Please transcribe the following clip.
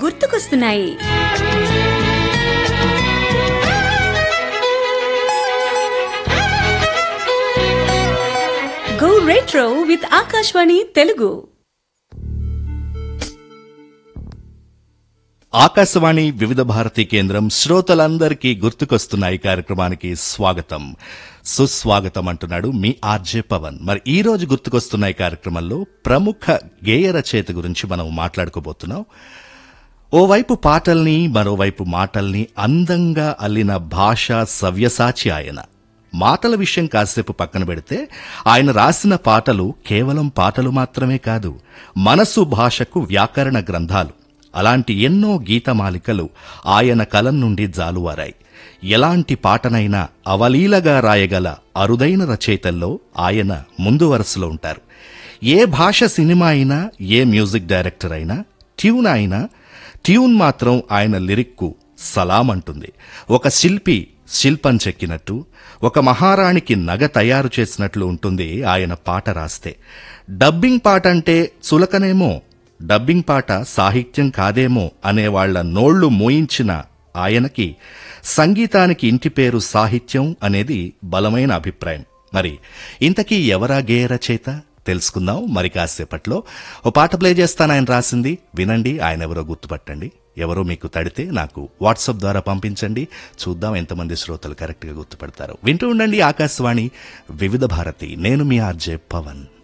గుర్తుకొస్తున్నాయి go retro with Akashvani Telugu Akashvani Vividh Bharati కేంద్రం శ్రోతలందరికీ గుర్తుకొస్తున్నాయి కార్యక్రమానికి స్వాగతం సుస్వాగతం అంటున్నాడు మీ ఆర్జే పవన్ మరి ఈ రోజు గుర్తుకొస్తున్నాయి కార్యక్రమంలో ప్రముఖ గేయ రచయిత గురించి మనం మాట్లాడుకోబోతున్నాం ఓవైపు పాటల్ని మరోవైపు మాటల్ని అందంగా అల్లిన భాషా సవ్యసాచి ఆయన మాటల విషయం కాసేపు పక్కన పెడితే ఆయన రాసిన పాటలు కేవలం పాటలు మాత్రమే కాదు మనసు భాషకు వ్యాకరణ గ్రంథాలు అలాంటి ఎన్నో గీతమాలికలు ఆయన కలం నుండి జాలువారాయి ఎలాంటి పాటనైనా అవలీలగా రాయగల అరుదైన రచయితల్లో ఆయన ముందు వరుసలో ఉంటారు ఏ భాష సినిమా అయినా ఏ మ్యూజిక్ డైరెక్టర్ అయినా ట్యూన్ అయినా ట్యూన్ మాత్రం ఆయన లిరిక్కు సలాం అంటుంది ఒక శిల్పి శిల్పం చెక్కినట్టు ఒక మహారాణికి నగ తయారు చేసినట్లు ఉంటుంది ఆయన పాట రాస్తే డబ్బింగ్ పాట అంటే చులకనేమో డబ్బింగ్ పాట సాహిత్యం కాదేమో అనేవాళ్ల నోళ్లు మోయించిన ఆయనకి సంగీతానికి ఇంటి పేరు సాహిత్యం అనేది బలమైన అభిప్రాయం మరి ఇంతకీ ఎవరా గేయ రచయిత తెలుసుకుందాం మరి కాసేపట్లో ఓ పాట ప్లే చేస్తాను ఆయన రాసింది వినండి ఆయన ఎవరో గుర్తుపట్టండి ఎవరో మీకు తడితే నాకు వాట్సాప్ ద్వారా పంపించండి చూద్దాం ఎంతమంది శ్రోతలు కరెక్ట్గా గుర్తుపడతారు వింటూ ఉండండి ఆకాశవాణి వివిధ భారతి నేను మీ ఆర్జే పవన్